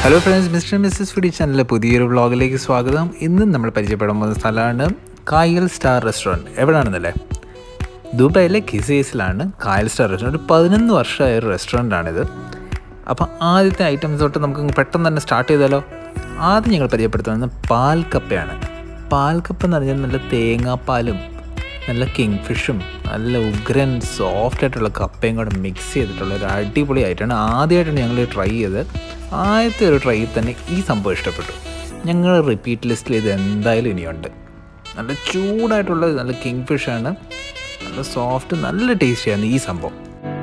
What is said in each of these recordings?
hello friends mister missus foodie ചാനലിലെ പുതിയൊരു വ്ളോഗിലേക്ക് സ്വാഗതം ഇന്ന് നമ്മൾ പരിചയപ്പെടാൻ പോകുന്ന സ്ഥലമാണ് കായൽ സ്റ്റാർ റെസ്റ്റോറൻറ്റ് എവിടെയാണെന്നല്ലേ ദുബായിലെ കിസേസിലാണ് കായൽ സ്റ്റാർ റെസ്റ്റോറൻറ്റ് ഒരു പതിനൊന്ന് വർഷമായ ഒരു റെസ്റ്റോറൻ്റാണിത് അപ്പോൾ ആദ്യത്തെ ഐറ്റംസ് തൊട്ട് നമുക്ക് പെട്ടെന്ന് തന്നെ സ്റ്റാർട്ട് ചെയ്താലോ ആദ്യം ഞങ്ങൾ പരിചയപ്പെടുത്തുന്നത് പാൽക്കപ്പയാണ് പാൽക്കപ്പ എന്ന് പറഞ്ഞാൽ നല്ല തേങ്ങാപ്പാലും നല്ല കിങ് ഫിഷും നല്ല ഉഗ്രൻ സോഫ്റ്റ് ആയിട്ടുള്ള കപ്പയും കൂടെ മിക്സ് ചെയ്തിട്ടുള്ള ഒരു അടിപൊളി ആയിട്ടാണ് ആദ്യമായിട്ടാണ് ഞങ്ങൾ ട്രൈ ചെയ്തത് ആദ്യത്തെ ഒരു ട്രൈയിൽ തന്നെ ഈ സംഭവം ഇഷ്ടപ്പെട്ടു ഞങ്ങൾ റിപ്പീറ്റ് ലിസ്റ്റിൽ ഇത് എന്തായാലും ഇനിയുണ്ട് നല്ല ചൂടായിട്ടുള്ള നല്ല കിങ് ഫിഷാണ് നല്ല സോഫ്റ്റ് നല്ല ടേസ്റ്റിയാണ് ഈ സംഭവം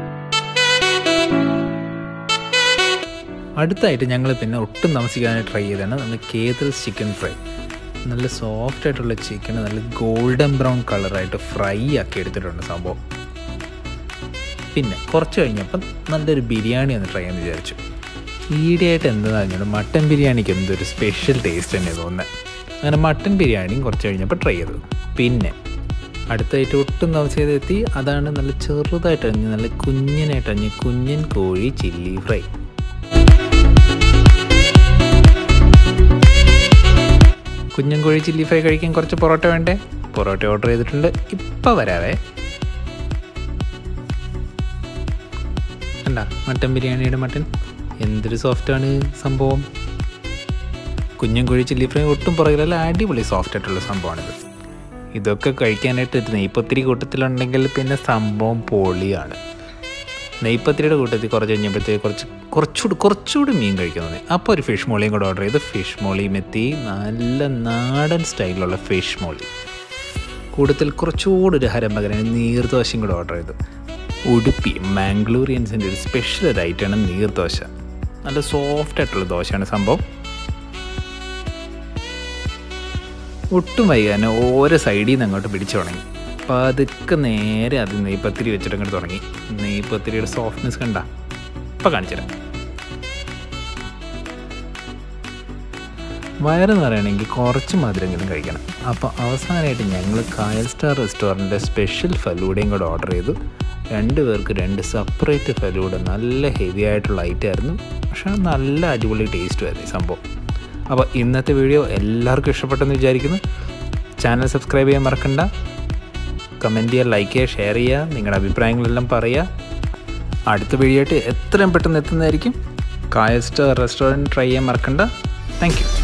അടുത്തായിട്ട് ഞങ്ങൾ പിന്നെ ഒട്ടും താമസിക്കാതെ ട്രൈ ചെയ്തതാണ് നല്ല കേതൽസ് ചിക്കൻ ഫ്രൈ നല്ല സോഫ്റ്റ് ആയിട്ടുള്ള ചിക്കൻ നല്ല ഗോൾഡൻ ബ്രൗൺ കളറായിട്ട് ഫ്രൈ ആക്കി എടുത്തിട്ടുണ്ട് സംഭവം പിന്നെ കുറച്ച് കഴിഞ്ഞപ്പം നല്ലൊരു ബിരിയാണി ഒന്ന് ട്രൈ ചെയ്യാമെന്ന് വിചാരിച്ചു ഈടെയായിട്ട് എന്താണെന്ന് പറഞ്ഞാൽ മട്ടൻ ബിരിയാണിക്ക് എന്തൊരു സ്പെഷ്യൽ ടേസ്റ്റ് തന്നെ തോന്നുന്നത് അങ്ങനെ മട്ടൻ ബിരിയാണിയും കുറച്ച് കഴിഞ്ഞപ്പോൾ ട്രൈ ചെയ്തു പിന്നെ അടുത്തായിട്ട് ഒട്ടും താമസിയാതെ എത്തി അതാണ് നല്ല ചെറുതായിട്ട് അരിഞ്ഞ് നല്ല കുഞ്ഞനായിട്ട് അരിഞ്ഞ് കുഞ്ഞൻ കോഴി ചില്ലി ഫ്രൈ കുഞ്ഞൻ കോഴി ചില്ലി ഫ്രൈ കഴിക്കാൻ കുറച്ച് പൊറോട്ട വേണ്ടേ പൊറോട്ട ഓർഡർ ചെയ്തിട്ടുണ്ട് ഇപ്പം വരാവേ കണ്ട മട്ടൻ ബിരിയാണിയുടെ മട്ടൻ എന്തൊരു സോഫ്റ്റാണ് സംഭവം കുഞ്ഞൻ കോഴി ചില്ലി ഫ്രൈ ഒട്ടും പുറകിലല്ല അടിപൊളി സോഫ്റ്റ് ആയിട്ടുള്ള സംഭവമാണിത് ഇതൊക്കെ കഴിക്കാനായിട്ട് നെയ്പത്തിരി കൂട്ടത്തിലുണ്ടെങ്കിൽ പിന്നെ സംഭവം പൊളിയാണ് നെയ്പത്തിരിയുടെ കൂട്ടത്തിൽ കുറച്ച് കഴിഞ്ഞപ്പോഴത്തേക്ക് കുറച്ച് കുറച്ചുകൂടി കുറച്ചുകൂടി മീൻ കഴിക്കുന്നത് അപ്പോൾ ഒരു ഫിഷ് മോളിയും കൂടെ ഓർഡർ ചെയ്ത് ഫിഷ് മോളിയും എത്തി നല്ല നാടൻ സ്റ്റൈലിലുള്ള ഫിഷ് മോളി കൂടുതൽ കുറച്ചുകൂടി ഒരു ഹരമ്പകരന് നീർദോശയും കൂടെ ഓർഡർ ചെയ്തു ഉടുപ്പി മാംഗ്ലൂരിയൻസിൻ്റെ ഒരു സ്പെഷ്യൽ ഒരു ഐറ്റമാണ് നീർദോശ നല്ല സോഫ്റ്റ് ആയിട്ടുള്ള ദോശയാണ് സംഭവം ഒട്ടും വൈകാതെ ഓരോ സൈഡിൽ നിന്ന് അങ്ങോട്ട് പിടിച്ചു തുടങ്ങി പതുക്കെ നേരെ അത് നെയ്പത്തിരി വെച്ചിട്ട് അങ്ങോട്ട് തുടങ്ങി നെയ്പത്തിരിയുടെ സോഫ്റ്റ്നെസ് കണ്ട ഇപ്പം കാണിച്ചുതരാം വയറ് നിറയണമെങ്കിൽ കുറച്ച് മധുരെങ്കിലും കഴിക്കണം അപ്പോൾ അവസാനമായിട്ട് ഞങ്ങൾ കായൽ സ്റ്റാർ റെസ്റ്റോറൻറ്റിൻ്റെ സ്പെഷ്യൽ ഫലൂഡയും കൂടെ ഓർഡർ ചെയ്തു രണ്ട് പേർക്ക് രണ്ട് സെപ്പറേറ്റ് ഫലൂഡ നല്ല ഹെവി ആയിട്ടുള്ള ഐറ്റം ആയിരുന്നു പക്ഷേ നല്ല അടിപൊളി ടേസ്റ്റും ആയിരുന്നു ഈ സംഭവം അപ്പോൾ ഇന്നത്തെ വീഡിയോ എല്ലാവർക്കും ഇഷ്ടപ്പെട്ടെന്ന് വിചാരിക്കുന്നു ചാനൽ സബ്സ്ക്രൈബ് ചെയ്യാൻ മറക്കണ്ട കമൻറ്റ് ചെയ്യുക ലൈക്ക് ചെയ്യുക ഷെയർ ചെയ്യുക നിങ്ങളുടെ അഭിപ്രായങ്ങളെല്ലാം പറയുക അടുത്ത വീഡിയോ ആയിട്ട് എത്രയും പെട്ടെന്ന് എത്തുന്നതായിരിക്കും കായൽ സ്റ്റാർ റെസ്റ്റോറൻറ്റ് ട്രൈ ചെയ്യാൻ മറക്കണ്ട താങ്ക് യു